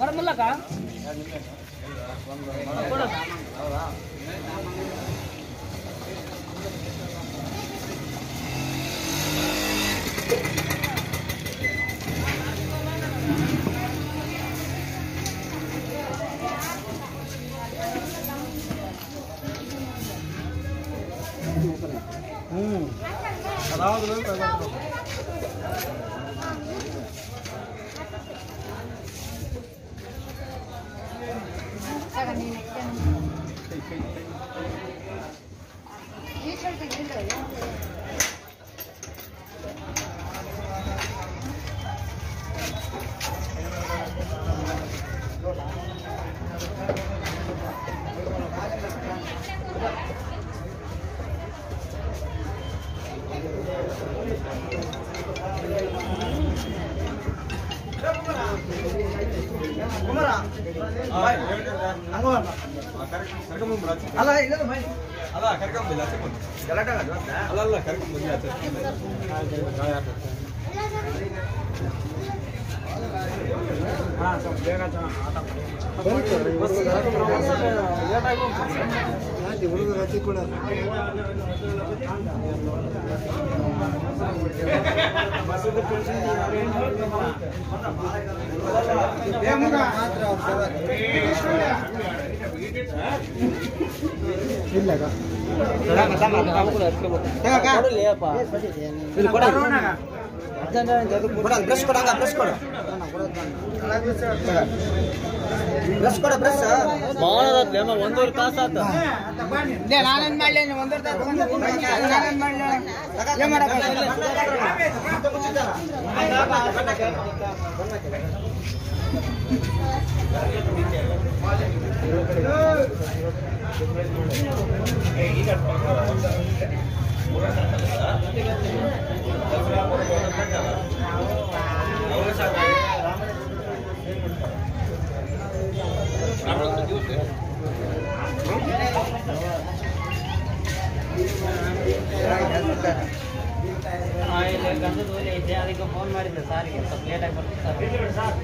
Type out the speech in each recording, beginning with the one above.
ಬರಮಲ್ಲಕ್ಕ ಅಲ್ಲ ಇಲ್ಲ ಬೈ ಅಲ್ಲ ಕರ್ಕೊಂಬಂದಿಲ್ಲ ಗಲಾಟೆ ಆಗಲ್ವಾ ಅಂತ? ಅಲ್ಲ ಅಲ್ಲ ಕರ್ಕೊಂಬಂದಿಲ್ಲ ಬ್ರಷ್ ಕೊಡಂಗ ಬ್ರಷ್ ಕೊಡು ಬ್ರಷ್ ಕೊಡ ಬ್ರಷ್ ಒಂದೂವರೆ ತಾಸ ಆತ ನಾನೇನ್ ಮಾಡ್ಲಿ ಒಂದೂವರೆ ತಾಸು ನಾನೇನ್ ಮಾಡ್ಲಿ ಏನ್ ಮಾಡಕ್ಕ ಗಂಧದ ಒಲೆ ಐತೆ ಅದಕ್ಕೆ ಫೋನ್ ಮಾಡಿದ್ದೆ ಸಾರಿಗೆ ಸ್ವಲ್ಪ ಲೇಟಾಗಿ ಬರ್ತಾರೆ ಸರ್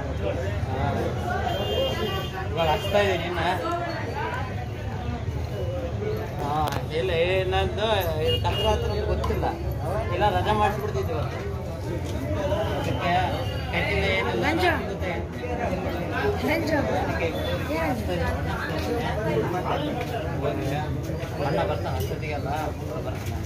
ಇವಾಗ ಹಚ್ತಾ ಇದ್ದೀನಿ ಇನ್ನ ಹಾಂ ಇಲ್ಲ ಏನಂದು ಇದು ಕತ್ರ ಹತ್ರ ನಮ್ಗೆ ಗೊತ್ತಿಲ್ಲ ಇಲ್ಲ ರಜಾ ಮಾಡಿಸ್ಬಿಡ್ತಿದ್ವಿ ಇವತ್ತು ಅದಕ್ಕೆ ಕಟ್ಟಿಲ್ಲ ಏನಿಲ್ಲ ಅದಕ್ಕೆ ಹಚ್ತಾ ಇದ್ದೀನಿ. ಅಣ್ಣ ಬರ್ತಾನೆ ಅಷ್ಟೊತ್ತಿಗೆಲ್ಲ ಬರ್ತಾನೆ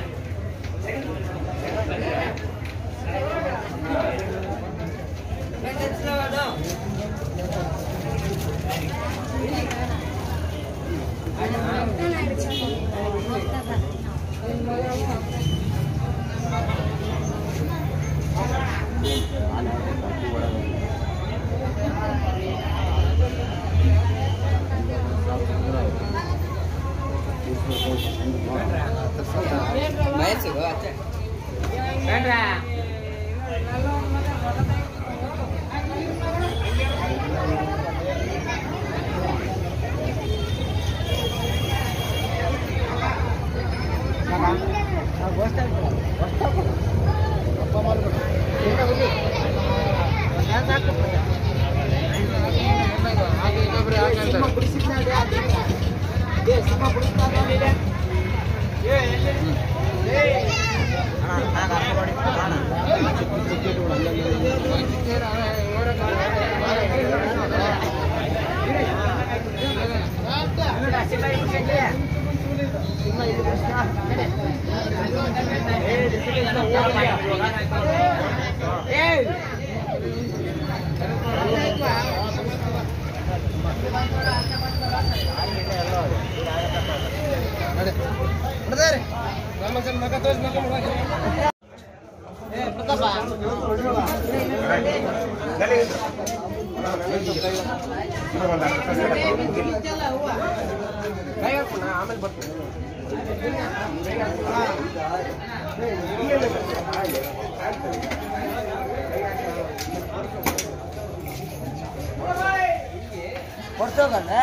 ಕೊಡ್ಸೋದಲ್ಲ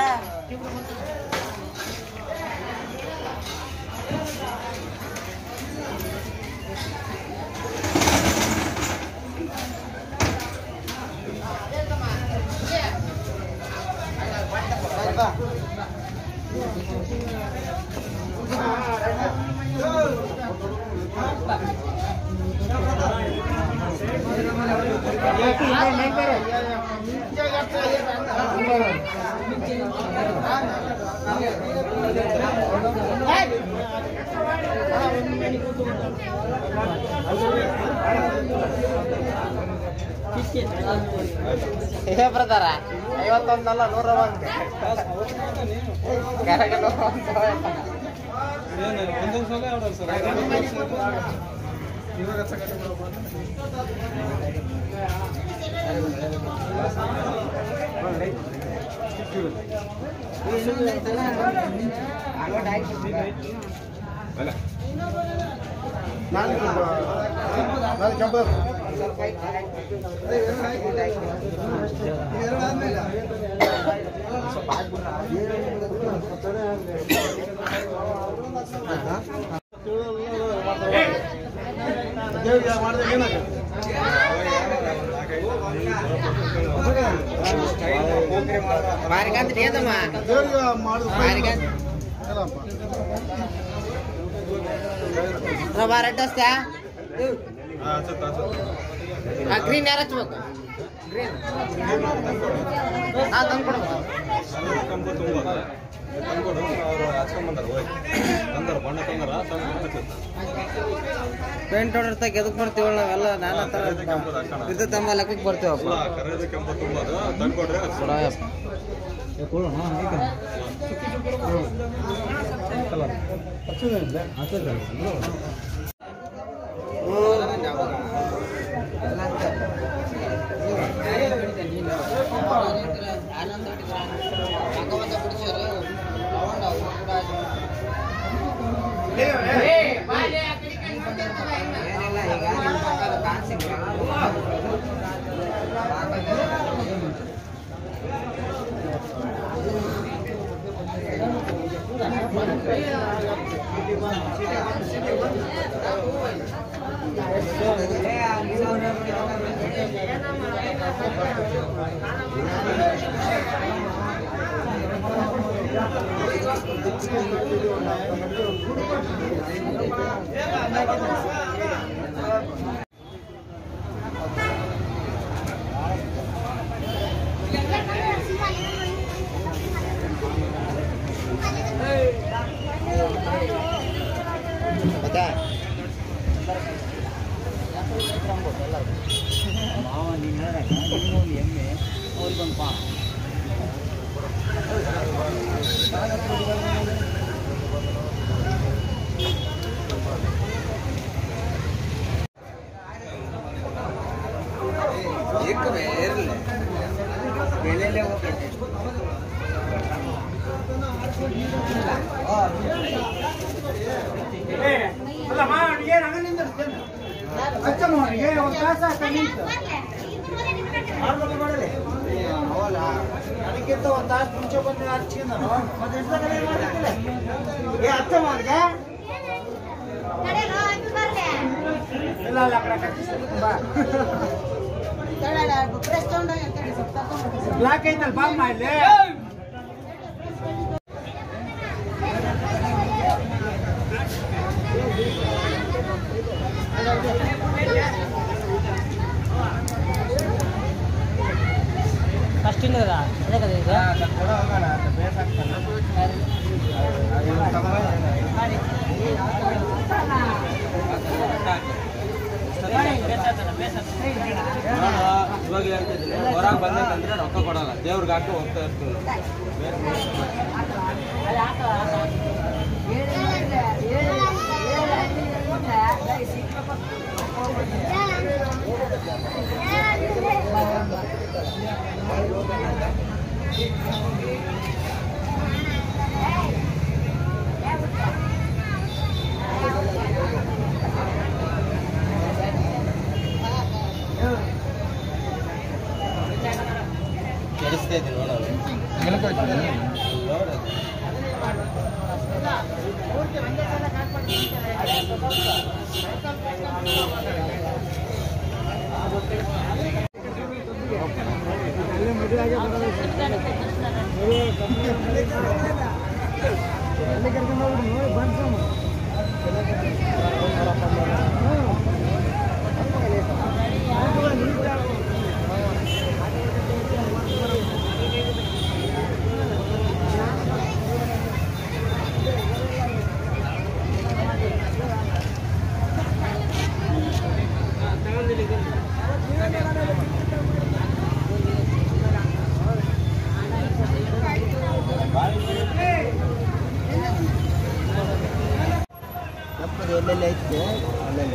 Yeah. ಏ ಬರ್ತಾರ ಐವತ್ತೊಂದಲ್ಲ ನೂರ ಒಂದು ಕರೆಗೆ ನೂರ ಒಂದು ಸಾವಿರ. ಒಂದೊಂದು ಸಲ ಎರಡು ಸಲ ಇವಾಗ ಅಲ್ಲ ಮಾರಿಕಂದ್ರೆ ಏನಮ್ಮ ಮಾರಿಕಂತ ಬಾರ ಅಡ್ಡಸ್ತ್ಯಾ ಆ ಗ್ರೀನ್ ಯಾರು ಹಚ್ಬೇಕು ಗ್ರೀನ್ ನಾ ತಂದು ಕೊಡ್ಬೇಕು ಕಂಬ ತುಂಬ ತಂದ್ಕೊಡು ಅವ್ರು ಹಚ್ಕೊಂಬಂದಾರ ಹೋಗಿ ತಂದಾರ ಬಣ್ಣ ತಂದಾರ ತಂದು ಹಚ್ಚಿರ್ತಾರೆ ಪೇಂಟ್ ಹೊಡಿರ್ತಾಗ ಎದಕ್ ಬರ್ತೀವಲ್ಲ ನಾವೆಲ್ಲ ನಾನಾ ತರ ಇದು ತಮ್ಮ ಲೆಕ್ಕಕ್ಕೆ ಬರ್ತೀವಪ್ಪ ಕರೆದ ಕೆಂಪ ತುಂಬೋದು ತಂದ್ಕೊಡ್ರೆ ಕೊಡಯಪ್ಪ ಏನಿಲ್ಲ ಈಗ ನಿಮ್ಮ ಪಕ್ಕದ ಕಾಣಿಸಿಲ್ಲ ಮತ್ತೆ ಮಾವ ನೀನು ಎಮ್ಮೆ ಅವ್ರಿಗೊಂದು ಪಾ ಇರಲಿ ಬೆಲೆಯಲ್ಲೇ ಹೋಗ್ತೈತೆ ಅದಕ್ಕಿಂತ ಒಂದು ತಾಸು ಮುಂಚೆ ಬಂದು ಹಚ್ಚಿಂದ ಮತ್ತೆ ಏ ಅರ್ಥ ಮಾಡಿದೆ ಇಲ್ಲ ಅಲ್ಲ ಆ ಕಡೆ ಕಟ್ಟಿಸ್ತೀನಿ ಬಾ ಬ್ಲಾಕ್ ಐತಲ್ ಬಾಮ್ಮ ಇಲ್ಲಿ ಫಸ್ಟಿಂದ ಅದೇ ಕದ ಈಗ ಇವಾಗ ಹೇಳ್ತಿದ್ದೀನಿ ಹೊರಗೆ ಬಂದಂದ್ರೆ ರೊಕ್ಕ ಕೊಡಲ್ಲ ದೇವ್ರಿಗೆ ಹಾಕಿ ಹೋಗ್ತಾ ಇರ್ತೀವಿ ಕೆಡಿಸ್ತೈತಿ ನೋಡೋದು ಇಲ್ಲಿ ಎಲ್ಲೆಲ್ಲಿ ಐತೆ ಅಲ್ಲೆಲ್ಲ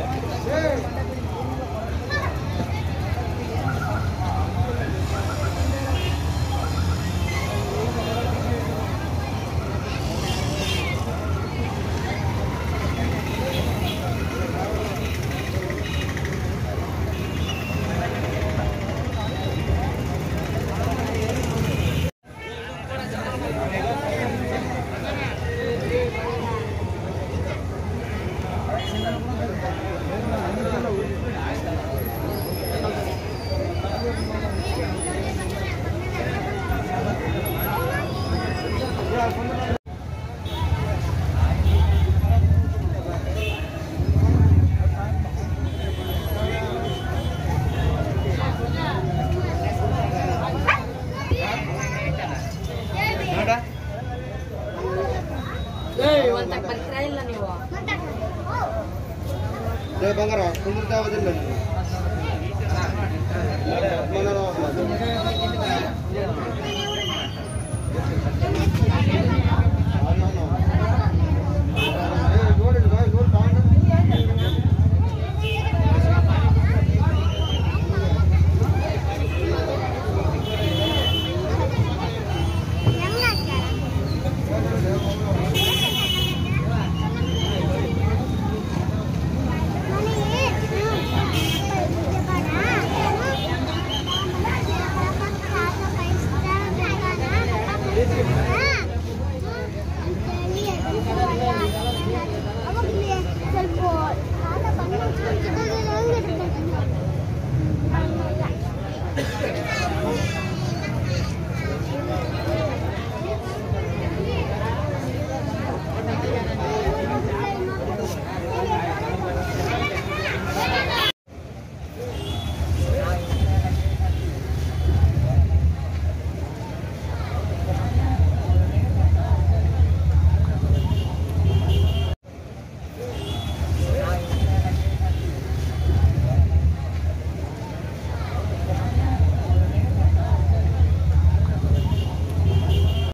ಅಂತ ಬರ್ತಾ ಇಲ್ಲ ನೀವು ಬಂಗಾರ ಕುಂದಿರ್ತಾವದಿಲ್ಲ Thank you.